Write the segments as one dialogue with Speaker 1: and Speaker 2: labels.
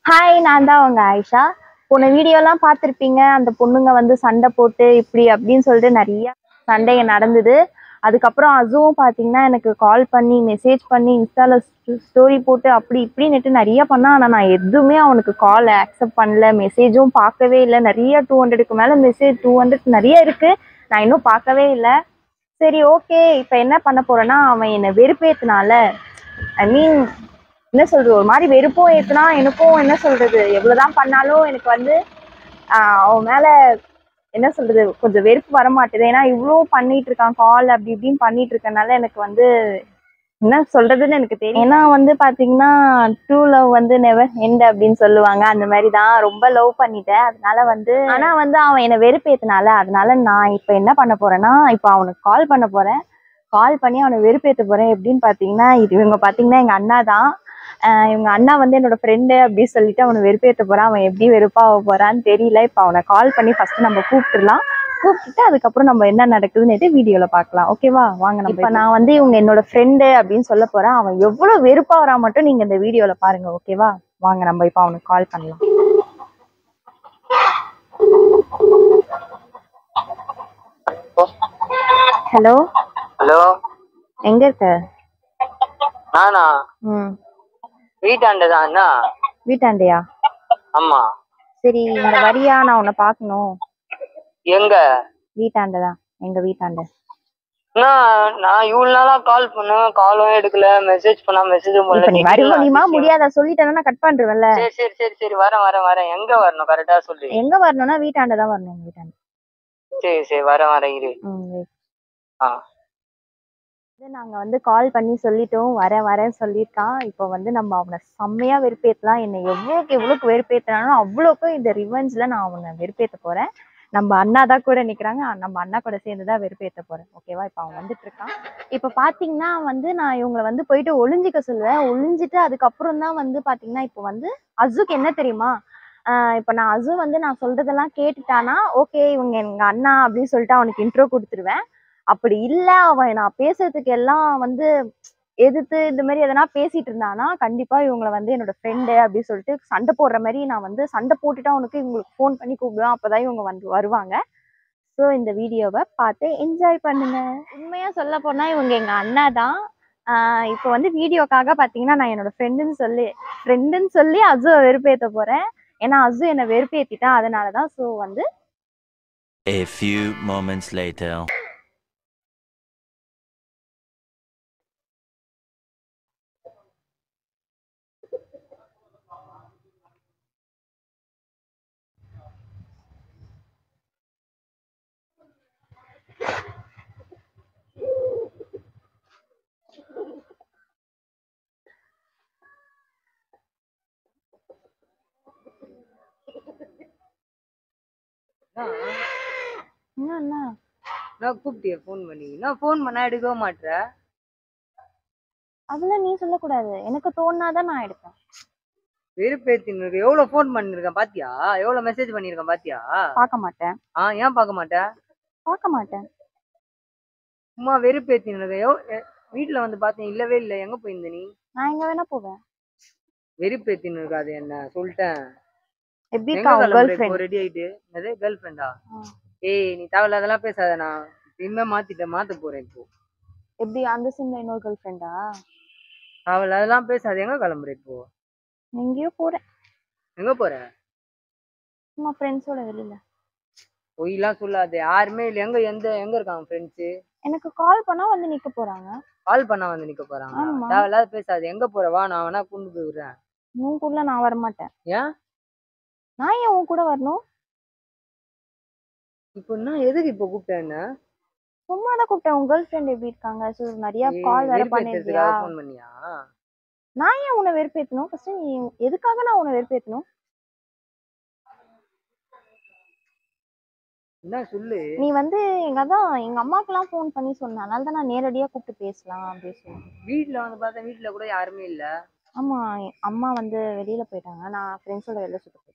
Speaker 1: Hi நான் தான் உங்க ஆயிஷா போன வீடியோலாம் பார்த்துருப்பீங்க அந்த பொண்ணுங்க வந்து சண்டை போட்டு இப்படி அப்படின்னு சொல்லிட்டு நிறைய சண்டைங்க நடந்தது அதுக்கப்புறம் அதுவும் பார்த்தீங்கன்னா எனக்கு கால் பண்ணி மெசேஜ் பண்ணி இன்ஸ்டால ஸ்டோரி போட்டு அப்படி இப்படின்னுட்டு நிறைய பண்ணா ஆனால் நான் எதுவுமே அவனுக்கு கால் அக்செப்ட் பண்ணல மெசேஜும் பார்க்கவே இல்லை நிறைய டூ ஹண்ட்ரடுக்கு மேலே மெசேஜ் டூ ஹண்ட்ரட் நிறைய இருக்கு நான் இன்னும் பார்க்கவே இல்லை சரி ஓகே இப்போ என்ன பண்ண போறேன்னா அவன் என்னை வெறுப்பேத்துனால ஐ மீன் என்ன சொல்றது ஒரு மாதிரி வெறுப்பும் ஏத்துனா எனக்கும் என்ன சொல்றது எவ்வளவுதான் பண்ணாலும் எனக்கு வந்து ஆஹ் அவன் மேல என்ன சொல்றது கொஞ்சம் வெறுப்பு வர மாட்டேது ஏன்னா இவ்வளோ பண்ணிட்டு இருக்கான் கால் அப்படி இப்படின்னு பண்ணிட்டு இருக்கனால எனக்கு வந்து என்ன சொல்றதுன்னு எனக்கு தெரியும் ஏன்னா வந்து பாத்தீங்கன்னா ட்ரூ லவ் வந்து நெவர் எண்ட் அப்படின்னு சொல்லுவாங்க அந்த மாதிரி தான் ரொம்ப லவ் பண்ணிட்டேன் அதனால வந்து ஆனா வந்து அவன் என்னை வெறுப்பேத்தினால அதனால நான் இப்ப என்ன பண்ண போறேன்னா இப்ப அவனுக்கு கால் பண்ண போறேன் கால் பண்ணி அவனை வெறுப்பேத்த போறேன் எப்படின்னு பாத்தீங்கன்னா இது இவங்க பாத்தீங்கன்னா எங்க அண்ணா தான் ஆஹ் இவங்க அண்ணா வந்து என்னோட ஃப்ரெண்டு அப்படி சொல்லிட்டு அவனை வெறுப்பேத்த போறான் அவன் எப்படி வெறுப்பாக போறான்னு தெரியல இப்ப அவனை கால் பண்ணி ஃபர்ஸ்ட் நம்ம கூப்பிட்டுலாம் கூப்பிட்டுட்டு அதுக்கப்புறம் நம்ம என்ன நடக்குதுன்னு வீடியோல பார்க்கலாம் ஓகேவா வாங்க நம்ம இப்ப நான் வந்து இவங்க என்னோட ஃப்ரெண்டு அப்படின்னு சொல்ல போறேன் அவன் எவ்வளவு வெறுப்பா வரா மட்டும் நீங்க இந்த வீடியோல பாருங்க ஓகேவா வாங்க நம்ம இப்ப அவனுக்கு கால் பண்ணலாம் ஹலோ
Speaker 2: ஹலோ
Speaker 1: எங்க இருக்க
Speaker 2: நானா
Speaker 1: ம்
Speaker 2: வீட்டாண்ட தான் அண்ணா
Speaker 1: வீட்டாண்டையா
Speaker 2: ஆமா
Speaker 1: சரி இந்த வரியா நான் உன்னை பார்க்கணும்
Speaker 2: எங்க
Speaker 1: வீட்டாண்ட தான் எங்க வீட்டாண்ட
Speaker 2: அண்ணா நான் இவ்வளவு நாளா கால் பண்ணேன் காலும் எடுக்கல மெசேஜ் பண்ணா மெசேஜும்
Speaker 1: இப்ப நீ வர
Speaker 2: பண்ணல
Speaker 1: முடியுமா முடியாதா சொல்லிட்டேன்னா நான் கட் பண்றேன்ல
Speaker 2: சரி சரி சரி சரி வரேன் வரேன் வரேன் எங்க வரணும் கரெக்டா சொல்லு
Speaker 1: எங்க வரணும்னா வீட்டாண்ட தான் வரணும் எங்க வீட்டாண்ட
Speaker 2: சரி சரி வரேன் வரேன் இரு
Speaker 1: ம் wait.
Speaker 2: ஆ
Speaker 1: வந்து நாங்க வந்து கால் பண்ணி சொல்லிட்டோம் வரேன் வரேன் சொல்லியிருக்கான் இப்போ வந்து நம்ம அவனை செம்மையா வெறுப்பேத்தலாம் என்னை எவ்வளோக்கு எவ்வளோக்கு வெறுப்பேத்தினாலும் அவ்வளோக்கு இந்த ரிவெஞ்சில் நான் அவனை வெறுப்பேத்த போறேன் நம்ம அண்ணா தான் கூட நிக்கிறாங்க நம்ம அண்ணா கூட சேர்ந்து தான் வெறுப்பேத்த போறேன் ஓகேவா இப்போ அவன் வந்துட்டு இருக்கான் இப்போ பாத்தீங்கன்னா வந்து நான் இவங்களை வந்து போயிட்டு ஒளிஞ்சிக்க சொல்லுவேன் ஒளிஞ்சிட்டு அதுக்கப்புறம் தான் வந்து பாத்தீங்கன்னா இப்போ வந்து அசுக்கு என்ன தெரியுமா ஆஹ் இப்போ நான் அசு வந்து நான் சொல்றதெல்லாம் கேட்டுட்டானா ஓகே இவங்க எங்க அண்ணா அப்படின்னு சொல்லிட்டு அவனுக்கு இன்ட்ரோ கொடுத்துருவேன் அப்படி இல்ல அவன் நான் பேசுறதுக்கு எல்லாம் வந்து எதிர்த்து இந்த மாதிரி எதனா பேசிட்டு இருந்தானா கண்டிப்பா இவங்கள வந்து என்னோட ஃப்ரெண்டு அப்படின்னு சொல்லிட்டு சண்டை போடுற மாதிரி நான் வந்து சண்டை போட்டுட்டு அவனுக்கு இவங்களுக்கு ஃபோன் பண்ணி கூப்பிடுவேன் அப்பதான் இவங்க வந்து வருவாங்க ஸோ இந்த வீடியோவை பார்த்து என்ஜாய் பண்ணுங்க உண்மையா சொல்ல போனா இவங்க எங்க அண்ணா தான் ஆஹ் இப்போ வந்து வீடியோக்காக பாத்தீங்கன்னா நான் என்னோட ஃப்ரெண்டுன்னு சொல்லி ஃப்ரெண்டுன்னு சொல்லி அசுவை வெறுப்பேத்த போறேன் ஏன்னா அசு என்னை வெறுப்பேத்திட்டான் அதனாலதான் ஸோ வந்து
Speaker 3: A few moments later.
Speaker 1: என்ன அண்ணா
Speaker 2: நான் கூப்பிட்டிய ஃபோன் பண்ணி நான் ஃபோன் பண்ணா எடுக்கவே மாட்ற
Speaker 1: அதெல்லாம் நீ சொல்லக்கூடாது எனக்கு தோணாதான் நான் எடுப்பேன்
Speaker 2: வெறுப்பேத்தின்னு இருக்கு எவ்வளவு ஃபோன் பண்ணிருக்கேன் பாத்தியா எவ்வளவு மெசேஜ் பண்ணிருக்கேன் பாத்தியா
Speaker 1: பார்க்க மாட்டேன்
Speaker 2: ஆ ஏன் பார்க்க மாட்டேன்
Speaker 1: பார்க்க மாட்டேன்
Speaker 2: சும்மா வெறுப்பேத்தின்னு இருக்க எவ்- எ- வீட்டுல வந்து பார்த்தேன் இல்லவே இல்லை எங்க போயிருந்த நீ
Speaker 1: நான் எங்க வேணா போவேன்
Speaker 2: வெறுப்பேத்தின்னு இருக்காது என்ன சொல்லிட்டேன்
Speaker 1: எப்படி
Speaker 2: எங்க
Speaker 1: இருக்கா கேர்ள்
Speaker 2: கிளம்புற இப்போ
Speaker 1: ஃப்ரெண்ட்
Speaker 2: ரெடி ஆயிட்டு அது கேர்ள் ஃப்ரெண்டா
Speaker 1: ஆ.
Speaker 2: ஏய் நீ தேவையில்லாதெல்லாம் பேசாத நான் இனிமே மாத்திட்டேன் மாத்த போறேன் இப்போ
Speaker 1: எப்படி அந்த சிம்ல இன்னொரு கேர்ள் ஃப்ரெண்டா
Speaker 2: தேவையில்லாதெல்லாம் பேசாத எங்க கிளம்புற இப்போ
Speaker 1: எங்கேயோ போறேன்
Speaker 2: எங்க போற
Speaker 1: சும்மா ஃப்ரெண்ட்ஸோட வெளியில
Speaker 2: பொய்லாம் சொல்லாத யாருமே இல்லை எங்க எந்த எங்க இருக்காங்க ஃப்ரெண்ட்ஸ்
Speaker 1: எனக்கு கால் பண்ணா வந்து நிக்க போறாங்க
Speaker 2: கால் பண்ணா வந்து நிக்க போறாங்க
Speaker 1: ஆமா.
Speaker 2: தேவையில்லாத பேசாத எங்க போற வா நான் வேணா கொண்டு போய் விடுறேன்
Speaker 1: உன் கூட நான் வர மாட்டேன்
Speaker 2: ஏன்
Speaker 1: நான் ஏன் உன் கூட வரணும்
Speaker 2: இப்போ என்ன எதுக்கு இப்போ கூப்பிட்டேன் என்ன
Speaker 1: சும்மா தான் கூப்பிட்டேன் உன் கேர்ள் ஃப்ரெண்ட் எப்படி இருக்காங்க ஸோ நிறைய கால் வேற பண்ணிருக்கியா
Speaker 2: ஃபோன் பண்ணியா
Speaker 1: நான் ஏன் உன்னை வெறுப்பேத்தணும் ஃபர்ஸ்ட் நீ எதுக்காக நான் உன்னை வெறுப்பேத்தணும்
Speaker 2: என்ன சொல்லு
Speaker 1: நீ வந்து எங்க அதான் எங்க அம்மாக்கெல்லாம் ஃபோன் பண்ணி சொன்னேன் அதனால தான் நான் நேரடியா கூப்பிட்டு பேசலாம் அப்படின்னு சொன்னேன்
Speaker 2: வீட்ல வந்து பார்த்தா வீட்ல கூட யாருமே இல்ல
Speaker 1: ஆமா என் அம்மா வந்து வெளியில போயிட்டாங்க நான் ஃப்ரெண்ட்ஸோட வெளில சுத்த போயிட்டேன்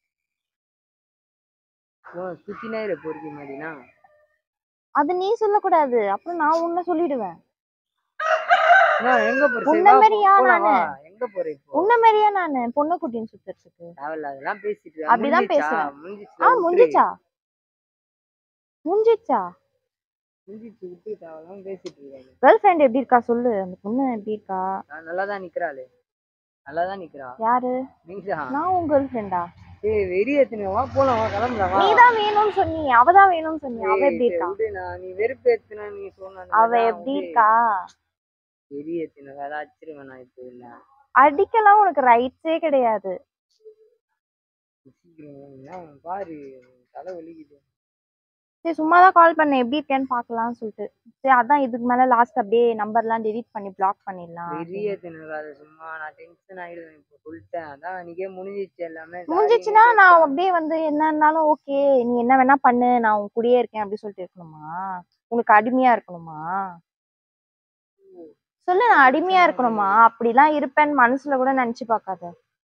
Speaker 2: உன் சுத்தினே இரு பொறுக்கி மாதிரினா
Speaker 1: அது நீ சொல்லக்கூடாது அப்புறம் நான் உன்ன சொல்லிடுவேன்
Speaker 2: நான் எங்க போற சரி,
Speaker 1: உன்ன
Speaker 2: வா,
Speaker 1: மாதிரியா
Speaker 2: போலாம்,
Speaker 1: நானு?
Speaker 2: வா. எங்க எங்க போற இப்போ
Speaker 1: உன்ன மாதிரியா நானு பொண்ணு குட்டின்னு சுத்துறதுக்கு
Speaker 2: தேவையில்ல அதெல்லாம் பேசிட்டு இருக்க.
Speaker 1: அப்படிதான்
Speaker 2: முடிஞ்சிச்சா?
Speaker 1: பேசுவேன்.
Speaker 2: முடிஞ்சிச்சுல,
Speaker 1: ஆ
Speaker 2: விட்டுரு.
Speaker 1: முடிஞ்சிச்சா முடிஞ்சிச்சா
Speaker 2: முடிஞ்சிச்சு விட்டு தேவையில்லாம பேசிட்டு இருக்காங்க
Speaker 1: கேர்ள் ஃப்ரெண்ட் எப்படி இருக்கா சொல்லு அந்த பொண்ணு எப்படி இருக்கா
Speaker 2: நான் நல்லா தான் நிக்கிறாளே நல்லா தான் நிக்கிறா
Speaker 1: யாரு
Speaker 2: நீதான்
Speaker 1: நான் உன் கேர்ள் ஃப்ரெண்டா
Speaker 2: ஏய் வெறி ஏத்துன வா போலாம் வா கிளம்பலாம் வா
Speaker 1: நீ தான் வேணும்னு சொன்னி அவ தான் வேணும்னு சொன்னி அவ
Speaker 2: ஏய்,
Speaker 1: எப்படி
Speaker 2: சரி,
Speaker 1: இருக்கா
Speaker 2: விடு, நான் நீ வெறுப்பு ஏத்துன நீ சொன்ன
Speaker 1: அவ எப்படி இருக்கா
Speaker 2: வெறி ஏத்துன வேலை அச்சிருவேன் நான் இப்போ இல்ல
Speaker 1: அடிக்கலாம் உனக்கு ரைட்ஸே கிடையாது
Speaker 2: சீக்கிரம் என்ன பாரு தலை வலிக்குது
Speaker 1: சரி சும்மா தான் கால் பண்ணேன் எப்படி இருக்கேன்னு பார்க்கலாம்னு சொல்லிட்டு சரி அதான் இதுக்கு மேல லாஸ்ட் அப்படியே நம்பர்லாம் டெலீட் பண்ணி பிளாக் பண்ணிடலாம்
Speaker 2: வெறி ஏத்துன வேலை சும்மா நான் டென்ஷன் ஆயிடுவேன் இப்போ சொல்லிட்டேன் அதான் அன்னைக்கே முடிஞ்சிச்சு எல்லாமே
Speaker 1: முடிஞ்சிச்சுன்னா நான் அப்படியே வந்து என்ன இருந்தாலும் ஓகே நீ என்ன வேணா பண்ணு நான் உன் கூடயே இருக்கேன் அப்படி சொல்லிட்டு இருக்கணுமா உனக்கு அடிமையா இருக்கணுமா சொல்லு நான் அடிமையா இருக்கணுமா அப்படிலாம் இருப்பேன்னு மனசுல கூட நினைச்சு பார்க்காத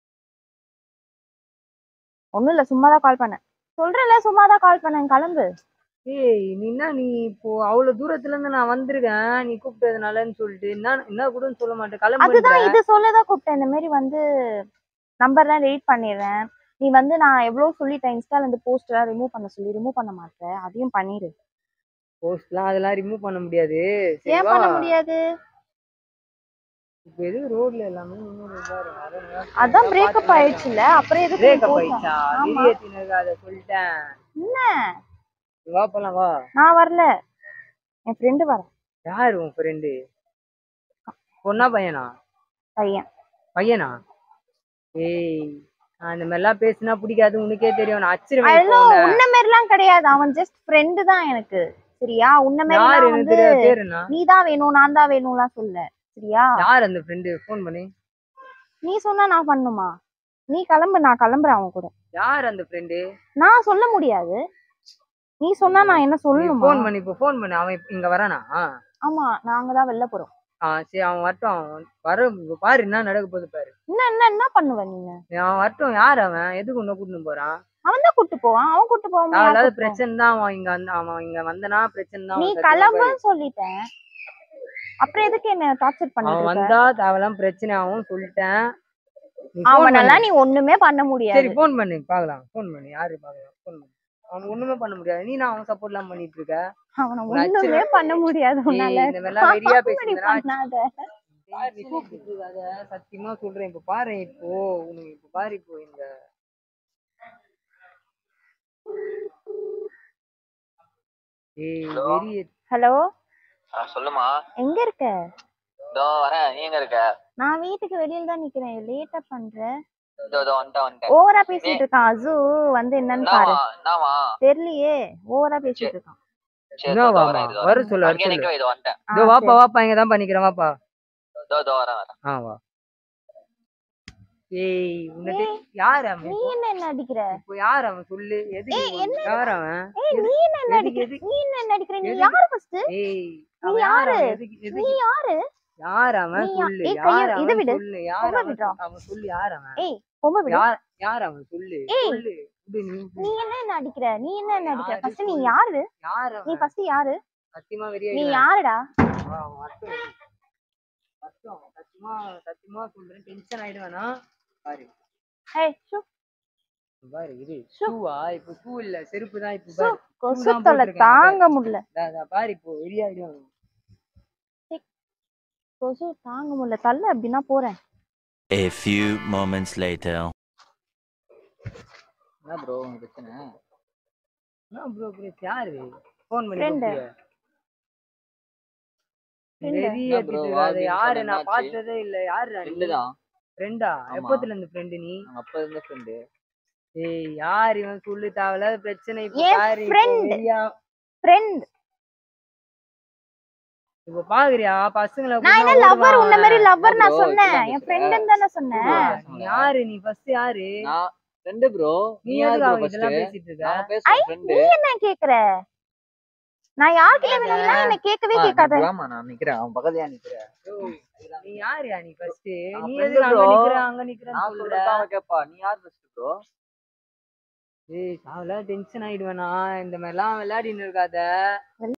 Speaker 1: ஒண்ணும் இல்ல சும்மா தான் கால் பண்ணேன் சொல்றேன்ல சும்மா தான் கால் பண்ணேன் கிளம்பு
Speaker 2: ஏய் நீ என்ன நீ இப்போ அவ்வளவு தூரத்துல இருந்து நான் வந்திருக்கேன் நீ கூப்பிட்டதுனாலன்னு சொல்லிட்டு என்ன என்ன கூட சொல்ல மாட்டேன் கிளம்பு
Speaker 1: அதுதான் இது சொல்லதான் கூப்பிட்டேன் இந்த மாதிரி வந்து நம்பர்லாம் டெலிட் பண்ணிடுறேன் நீ வந்து நான் எவ்வளவு சொல்லிட்டேன் இன்ஸ்டால இருந்து போஸ்ட் எல்லாம் ரிமூவ் பண்ண சொல்லி ரிமூவ் பண்ண மாட்டேன் அதையும் பண்ணிடு
Speaker 2: போஸ்ட்லாம் அதெல்லாம் ரிமூவ் பண்ண முடியாது சரி
Speaker 1: ஏன்
Speaker 2: வா.
Speaker 1: பண்ண முடியாது
Speaker 2: இப்போ எது ரோட்ல எல்லாமே நின்னு பாரு வரவங்க
Speaker 1: அதான் பிரேக்கப் ஆயிடுச்சுல அப்புறம் எதுக்கு நீ
Speaker 2: பிரேக்கப்
Speaker 1: போட்ட?
Speaker 2: ஆயிடுச்சா
Speaker 1: ஆமா.
Speaker 2: வெறி ஏத்தினது அதை சொல்லிட்டேன்
Speaker 1: என்ன
Speaker 2: நீ வா போலாம் வா
Speaker 1: நான் வரல என் ஃப்ரெண்டு வர
Speaker 2: யாரு உன் ஃப்ரெண்டு பொண்ணா பையனா
Speaker 1: பையன்
Speaker 2: பையனா ஏய் நான் இந்த மாதிரிலாம் பேசினா பிடிக்காது உனக்கே தெரியும் நான் அச்சிருவேன் இப்போ
Speaker 1: அதெல்லாம்
Speaker 2: உன்னை.
Speaker 1: உன்ன மாதிரிலாம் கிடையாது அவன் ஜஸ்ட் ஃப்ரெண்டு தான் எனக்கு சரியா உன்ன
Speaker 2: யாரு
Speaker 1: மாதிரிலாம்
Speaker 2: எனக்கு
Speaker 1: வந்து
Speaker 2: தெரியாது பேரு என்ன
Speaker 1: நீ தான் வேணும் நான் தான் வேணும்லாம் சொல்ல சரியா
Speaker 2: யார் அந்த ஃப்ரெண்டு ஃபோன் பண்ணி
Speaker 1: நீ சொன்னா நான் பண்ணுமா நீ கிளம்பு நான் கிளம்புறேன் அவன் கூட
Speaker 2: யார் அந்த ஃப்ரெண்டு
Speaker 1: நான் சொல்ல முடியாது நீ சொன்னா நான் என்ன சொல்லணுமா
Speaker 2: ஃபோன் பண்ணி இப்போ ஃபோன் பண்ணி அவன் இப்ப இங்க வரானா
Speaker 1: ஆமா நாங்க தான் வெளில போறோம்
Speaker 2: ஆ சரி அவன் வரட்டும் அவன் வர இப்ப பாரு என்ன நடக்க போகுது பாரு
Speaker 1: என்ன என்ன என்ன பண்ணுவ நீங்க
Speaker 2: அவன் வரட்டும் யார் அவன் எதுக்கு உன்னை கூட்டிட்டு போறான்
Speaker 1: அவன் தான் கூட்டு போவான் அவன் கூட்டு போவான்
Speaker 2: நான்
Speaker 1: யார்
Speaker 2: இல்லாத
Speaker 1: கூட்டு போவா?
Speaker 2: பிரச்சனை தான் அவன் இங்க வந்து அவன் இங்க வந்தனா பிரச்சனை தான்
Speaker 1: நீ
Speaker 2: அவன் சத்தியமா பாரு.
Speaker 1: கிளம்புன்னு சொல்லிட்டேன் அப்புறம் எதுக்கு என்ன டார்ச்சர்
Speaker 2: அவன்
Speaker 1: பண்ணிட்டு இருக்க?
Speaker 2: வந்தா தேவையில்லாம் பிரச்சனை ஆகும் சொல்லிட்டேன் நீ phone
Speaker 1: அவனெல்லாம்
Speaker 2: பண்ணு.
Speaker 1: நீ ஒண்ணுமே பண்ண முடியாது
Speaker 2: சரி ஃபோன் பண்ணு பாக்கலாம் ஃபோன் பண்ணு யாரு பாக்கலாம் ஃபோன் பண்ணு அவன் ஒண்ணுமே பண்ண முடியாது நீ நான் அவன் சப்போர்ட் எல்லாம் பண்ணிட்டு இருக்க
Speaker 1: அவனை
Speaker 2: உன்னை
Speaker 1: ஒண்ணுமே பண்ண முடியாது
Speaker 2: ஏய்,
Speaker 1: உன்னால
Speaker 2: இந்த மாதிரிலாம் வெறியா
Speaker 1: comedy
Speaker 2: பேசுறா
Speaker 1: பண்ணாத
Speaker 2: நீ கூப்பிட்டு இருக்காத சத்தியமா சொல்றேன் இப்ப பாரு இப்போ உனக்கு இப்ப பாரு இப்போ இந்த ஏய்
Speaker 4: Hello?
Speaker 2: வெறி
Speaker 1: ஹலோ
Speaker 4: ஆ சொல்லுமா
Speaker 1: எங்க இருக்க
Speaker 4: இதோ வரேன் நீ எங்க இருக்க
Speaker 1: நான் வீட்டுக்கு வெளியில தான் நிக்கிறேன் லேட்டா பண்ற
Speaker 4: இதோ இதோ வந்துட்டேன் வந்துட்டேன்
Speaker 1: ஓவரா பேசிட்டு இருக்கான் அசு வந்து என்னன்னு பாரு
Speaker 4: என்னவா என்னவா
Speaker 1: தெரியலையே ஓவரா பேசிட்டு இருக்கான்
Speaker 4: சரி
Speaker 2: என்ன
Speaker 4: இதோ
Speaker 2: வாமா?
Speaker 4: வரேன் இதோ
Speaker 2: வர
Speaker 4: வரேன்.
Speaker 2: சொல்லு, வர
Speaker 4: அங்கேயே
Speaker 2: சொல்லு.
Speaker 4: நிக்கவே இதோ வந்துட்டேன்
Speaker 1: ஆ,
Speaker 2: இதோ வாப்பா
Speaker 1: சரி.
Speaker 2: வாப்பா இங்க தான் பண்ணிக்கிறேன் வாப்பா
Speaker 4: இதோ இதோ வரேன் வரேன்
Speaker 2: ஆ வா ஏய் உனக்கு யார் அவன்
Speaker 1: நீ என்ன என்ன அடிக்கிற
Speaker 2: இப்போ யார் அவன் சொல்லு எதுக்கு
Speaker 1: ஏய்,
Speaker 2: உன்-
Speaker 1: என்ன-
Speaker 2: யார் அவன்
Speaker 1: ஏய் நீ என்ன என்ன
Speaker 2: எதுக்கு-
Speaker 1: அடிக்கிற
Speaker 2: எதுக்கு-
Speaker 1: நீ என்ன என்ன அடிக்கிற நீ
Speaker 2: எதுக்கு-
Speaker 1: யாரு ஃபர்ஸ்ட்
Speaker 2: ஏய்
Speaker 1: நீ
Speaker 2: அவன் யார்
Speaker 1: யாரு?
Speaker 2: அவன் எதுக்கு
Speaker 1: நீ
Speaker 2: எதுக்கு
Speaker 1: யாரு
Speaker 2: யார் அவன்
Speaker 1: நீ யா-
Speaker 2: சொல்லு
Speaker 1: ஏய், கைய-
Speaker 2: யார்
Speaker 1: இது
Speaker 2: அவன்
Speaker 1: விடு.
Speaker 2: சொல்லு யார்
Speaker 1: பொம்மை
Speaker 2: அவன்
Speaker 1: விடுறா.
Speaker 2: அவன் சொல்லு யார் அவன்
Speaker 1: ஏய் பொம்மை விடு
Speaker 2: யார் யார் அவன் சொல்லு
Speaker 1: ஏய்.
Speaker 2: சொல்லு விடு நீ
Speaker 1: நீ என்ன என்ன அடிக்கிற நீ என்ன என்ன அடிக்கிற
Speaker 2: யாரு
Speaker 1: ஃபர்ஸ்ட் நீ
Speaker 2: சொல்லு.
Speaker 1: யாரு
Speaker 2: யார்
Speaker 1: நீ
Speaker 2: அவன்
Speaker 1: ஃபர்ஸ்ட் யாரு
Speaker 2: சத்தியமா வெறியா
Speaker 1: நீ
Speaker 2: இவன்.
Speaker 1: யாருடா
Speaker 2: வா, அவன் வரட்டும். வரட்டும். சத்தியமா சத்தியமா சொல்றேன் டென்ஷன் ஆயிடுவேனா பாரு
Speaker 1: ஏய் ஷூ
Speaker 2: பாரு இது
Speaker 1: ஷூ.
Speaker 2: ஷூவா இப்போ ஷூ இல்ல செருப்பு தான் இப்போ
Speaker 1: ஷூ
Speaker 2: பாரு
Speaker 1: கொசு
Speaker 2: தான்
Speaker 1: தொல்லை
Speaker 2: போட்டிருக்கேன்
Speaker 1: தாங்க முடியல
Speaker 2: இதா, இதா, பாரு இப்போ வெறியாயிடும்
Speaker 1: கொசு தாங்க முடியல தள்ள அப்படின்னா போறேன்
Speaker 3: A few moments later.
Speaker 4: என்ன ப்ரோ உங்க பிரச்சனை
Speaker 2: என்ன ப்ரோ பிரச்சனை யாரு ஃபோன் பண்ணி
Speaker 1: Friend.
Speaker 2: கூப்பிட்டியா?
Speaker 1: Friend.
Speaker 2: வெறி
Speaker 4: என்ன bro,
Speaker 2: ஏத்திட்டு
Speaker 4: வா
Speaker 2: இருக்காத.
Speaker 4: அப்படின்னு
Speaker 2: யாரு
Speaker 4: சொன்னா
Speaker 2: நான்
Speaker 4: என்னாச்சு?
Speaker 2: பார்த்ததே இல்ல யாரு
Speaker 4: ஃப்ரெண்டு தான்
Speaker 2: ஃப்ரெண்டா
Speaker 4: ஆமா.
Speaker 2: எப்பத்துல இருந்து ஃப்ரெண்டு நீ
Speaker 4: நாங்க அப்பா இருந்த ஃப்ரெண்டு
Speaker 2: ஏய் யார் இவன் சொல்லு தேவையில்லாத பிரச்சனை இப்ப
Speaker 1: என்
Speaker 2: பாரு இப்போ
Speaker 1: friend.
Speaker 2: வெறியா
Speaker 1: ஃப்ரெண்ட்
Speaker 2: இப்ப பாக்குறியா பசங்களை
Speaker 1: நான் என்ன
Speaker 2: கூப்பிட்டா
Speaker 1: லவ்வர் உன்ன மாதிரி
Speaker 2: ஓடுவான்.
Speaker 1: லவ்வர் நான்
Speaker 4: bro,
Speaker 1: சொன்னேன்
Speaker 4: இப்படிதான்
Speaker 1: என்
Speaker 4: பேசுற?
Speaker 1: ஃப்ரெண்டுன்னு தானே சொன்னேன்
Speaker 4: bro.
Speaker 2: நீ யாரு நீ ஃபர்ஸ்ட் யாரு
Speaker 4: நான் ஃப்ரெண்டு ப்ரோ
Speaker 2: நீ
Speaker 4: நீ யாரு
Speaker 2: எதுக்கு
Speaker 4: ப்ரோ
Speaker 2: அவங்க இதெல்லாம்
Speaker 4: ஃபர்ஸ்ட்
Speaker 2: பேசிட்டு இருக்க
Speaker 4: நான் பேசுறேன் ஃப்ரெண்டு
Speaker 1: நீ என்ன கேக்குற நான் யார்கிட்ட வேணும்னா என்ன கேட்கவே கேட்காத
Speaker 4: ஆமா நான் நிக்கிறேன் அவன் பக்கத்துலயா நிக்கிறேன்
Speaker 2: நீ யாருயா நீ ஃபர்ஸ்ட்
Speaker 4: நான்
Speaker 2: நீ
Speaker 4: friend
Speaker 2: எதுக்கு அங்க
Speaker 4: bro.
Speaker 2: நிக்கிற அங்க நிக்கிறன்னு
Speaker 4: நான்
Speaker 2: சொல்ற
Speaker 4: சொல்றேன் அவன் கேப்பா நீ யார் ஃபர்ஸ்ட் ப்ரோ
Speaker 2: ஏய் தேவையில்லாத டென்ஷன் ஆயிடுவேனா இந்த மாதிரிலாம் விளையாடின்னு இருக்காத